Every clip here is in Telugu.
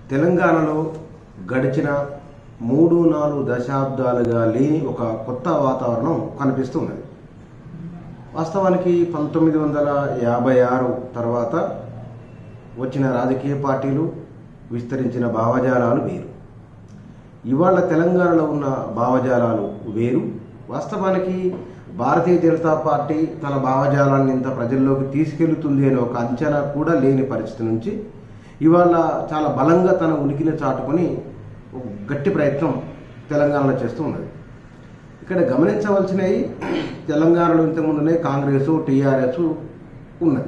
తెలంగాణలో గడిచిన మూడు నాలుగు దశాబ్దాలుగా లేని ఒక కొత్త వాతావరణం కనిపిస్తున్నది వాస్తవానికి పంతొమ్మిది వందల యాభై ఆరు తర్వాత వచ్చిన రాజకీయ పార్టీలు విస్తరించిన భావజాలాలు వేరు ఇవాళ తెలంగాణలో ఉన్న భావజాలాలు వేరు వాస్తవానికి భారతీయ జనతా పార్టీ తన భావజాలాన్ని ఇంత ప్రజల్లోకి తీసుకెళ్తుంది అనే ఒక అంచనా కూడా లేని పరిస్థితి నుంచి ఇవాళ చాలా బలంగా తన ఉనికిని చాటుకొని ఒక గట్టి ప్రయత్నం తెలంగాణలో చేస్తూ ఉన్నది ఇక్కడ గమనించవలసినవి తెలంగాణలో ఇంతకుముందునే కాంగ్రెస్ టీఆర్ఎస్ ఉన్నది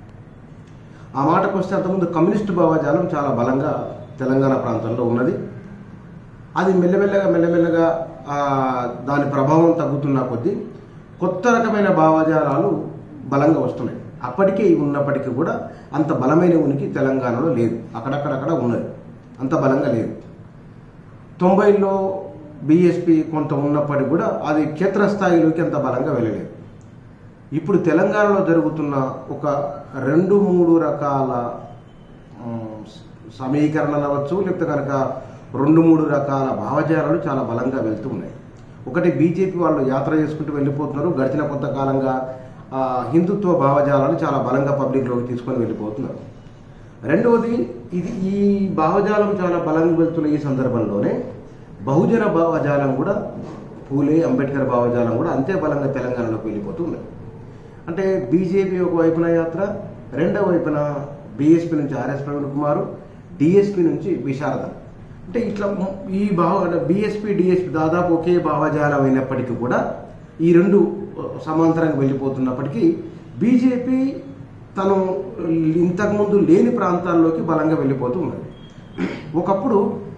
ఆ మాటకు వస్తే అంతకుముందు కమ్యూనిస్టు భావజాలం చాలా బలంగా తెలంగాణ ప్రాంతంలో ఉన్నది అది మెల్లమెల్లగా మెల్లమెల్లగా ఆ, దాని ప్రభావం తగ్గుతున్న కొద్దీ కొత్త రకమైన భావజాలాలు బలంగా వస్తున్నాయి అప్పటికే ఇవి ఉన్నప్పటికీ కూడా అంత బలమైన ఉనికి తెలంగాణలో లేదు అక్కడక్కడక్కడ ఉన్నది అంత బలంగా లేదు తొంభైలో బీఎస్పీ కొంత ఉన్నప్పటికీ కూడా అది క్షేత్రస్థాయిలోకి అంత బలంగా వెళ్ళలేదు ఇప్పుడు తెలంగాణలో జరుగుతున్న ఒక రెండు మూడు రకాల ఉమ్, సమీకరణలు అవ్వచ్చు లేకపోతే కనుక రెండు మూడు రకాల భావజాలాలు చాలా బలంగా వెళ్తూ ఉన్నాయి ఒకటి బీజేపీ వాళ్ళు యాత్ర చేసుకుంటూ వెళ్ళిపోతున్నారు గడిచిన కొంతకాలంగా ఆ, హిందుత్వ భావజాలాలు చాలా బలంగా పబ్లిక్లోకి తీసుకొని వెళ్ళిపోతున్నారు రెండవది ఇది ఈ భావజాలం చాలా బలంగా వెళ్తున్న ఈ సందర్భంలోనే బహుజన భావజాలం కూడా పూలే అంబేద్కర్ భావజాలం కూడా అంతే బలంగా తెలంగాణలోకి వెళ్ళిపోతుంది అంటే బీజేపీ ఒక వైపున యాత్ర రెండవ వైపున బీఎస్పీ నుంచి ఆర్ఎస్ ప్రవీణ్ కుమార్ డిఎస్పీ నుంచి విశారద అంటే ఇట్లా ము- ఈ భావ బీఎస్పీ డిఎస్పీ దాదాపు ఒకే భావజాలం అయినప్పటికీ కూడా ఈ రెండు ఆ, సమాంతరంగా వెళ్ళిపోతున్నప్పటికీ బీజేపీ తను ఇంతకుముందు లేని ప్రాంతాల్లోకి బలంగా వెళ్ళిపోతూ ఉన్నది ఒకప్పుడు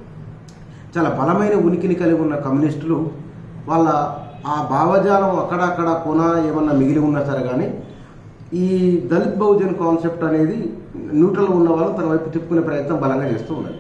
చాలా బలమైన ఉనికిని కలిగి ఉన్న కమ్యూనిస్టులు వాళ్ళ ఆ భావజాలం అక్కడక్కడ కొన ఏమన్నా మిగిలి ఉన్నా సరే కానీ ఈ దళిత్ బహుజన్ కాన్సెప్ట్ అనేది న్యూట్రల్ ఉన్న వాళ్ళు తన వైపు తిప్పుకునే ప్రయత్నం బలంగా చేస్తూ ఉన్నారు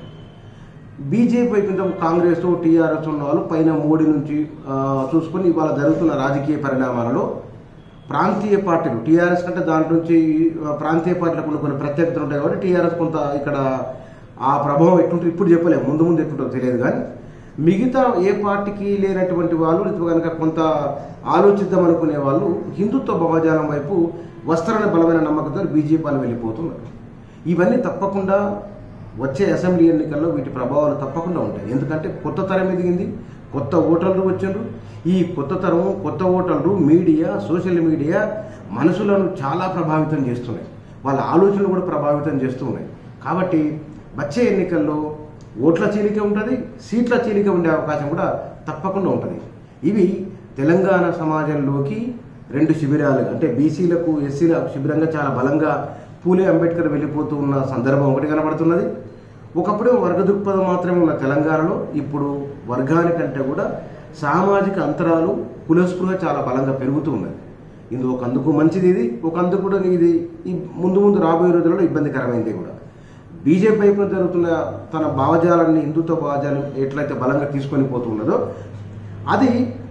బీజేపీ వైపు ఇంత కాంగ్రెస్ టీఆర్ఎస్ ఉన్న వాళ్ళు పైన మోడీ నుంచి ఆ, చూసుకొని ఇవాళ జరుగుతున్న రాజకీయ పరిణామాలలో ప్రాంతీయ పార్టీలు టీఆర్ఎస్ కంటే దాంట్ నుంచి ఆ, ప్రాంతీయ పార్టీలకు కొన్ని కొన్ని ప్రత్యేకతలు ఉంటాయి కాబట్టి టీఆర్ఎస్ కొంత ఇక్కడ ఆ ప్రభావం ఎట్టుంటుంది ఇప్పుడు చెప్పలేము ముందు ముందు ఎట్టుంటుందో తెలియదు కానీ మిగతా ఏ పార్టీకి లేనటువంటి వాళ్ళు ఇప్పుడు కనుక కొంత ఆలోచిద్దాం అనుకునే వాళ్ళు హిందుత్వ భావజాలం వైపు వస్తారనే బలమైన నమ్మకంతో బీజేపీ వాళ్ళు వెళ్ళిపోతున్నారు ఇవన్నీ తప్పకుండా వచ్చే అసెంబ్లీ ఎన్నికల్లో వీటి ప్రభావాలు తప్పకుండా ఉంటాయి ఎందుకంటే కొత్త తరం ఎదిగింది కొత్త ఓటర్లు వచ్చిండ్రు ఈ కొత్త తరం కొత్త ఓటర్లు మీడియా సోషల్ మీడియా మనసులను చాలా ప్రభావితం చేస్తున్నాయి వాళ్ళ ఆలోచనలు కూడా ప్రభావితం చేస్తున్నాయి కాబట్టి వచ్చే ఎన్నికల్లో ఓట్ల చీలిక ఉంటుంది సీట్ల చీలిక ఉండే అవకాశం కూడా తప్పకుండా ఉంటుంది ఇవి తెలంగాణ సమాజంలోకి రెండు శిబిరాలు అంటే బీసీలకు ఎస్సీల శిబిరంగా చాలా బలంగా పూలే అంబేద్కర్ వెళ్ళిపోతూ ఉన్న సందర్భం ఒకటి కనబడుతున్నది ఒకప్పుడు వర్గ దృక్పథం మాత్రమే ఉన్న తెలంగాణలో ఇప్పుడు వర్గానికంటే కూడా సామాజిక అంతరాలు కులస్పృహ చాలా బలంగా పెరుగుతూ ఉన్నది ఇది ఒక అందుకు మంచిది ఇది ఒక అందుకు కూడా ఇది ఈ ముందు ముందు రాబోయే రోజులలో ఇబ్బందికరమైంది కూడా బీజేపీ వైపు జరుగుతున్న తన భావజాలాన్ని హిందుత్వ భావజాలం ఎట్లయితే బలంగా తీసుకొని పోతున్నదో అది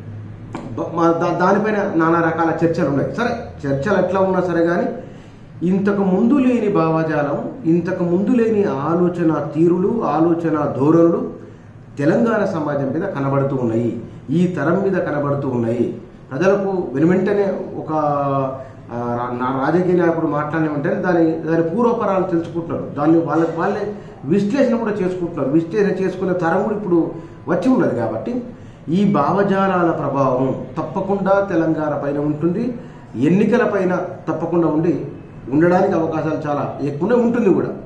బ- మా- దా- దానిపైన నానా రకాల చర్చలు ఉన్నాయి సరే చర్చలు ఎట్లా ఉన్నా సరే కానీ ఇంతకు ముందు లేని భావజాలం ఇంతకు ముందు లేని ఆలోచన తీరులు ఆలోచన ధోరణులు తెలంగాణ సమాజం మీద కనబడుతూ ఉన్నాయి ఈ తరం మీద కనబడుతూ ఉన్నాయి ప్రజలకు వెనువెంటనే ఒక ఆ, రా- నా రాజకీయ నాయకుడు మాట్లాడిన వెంటనే దాని దాని పూర్వపరాలు తెలుసుకుంటున్నారు దాన్ని వాళ్ళ వాళ్ళే విశ్లేషణ కూడా చేసుకుంటున్నారు విశ్లేషణ చేసుకునే తరం కూడా ఇప్పుడు వచ్చి ఉన్నది కాబట్టి ఈ భావజాలాల ప్రభావం తప్పకుండా తెలంగాణ పైన ఉంటుంది ఎన్నికల పైన తప్పకుండా ఉండి ఉండడానికి అవకాశాలు చాలా ఎక్కువనే ఉంటుంది కూడా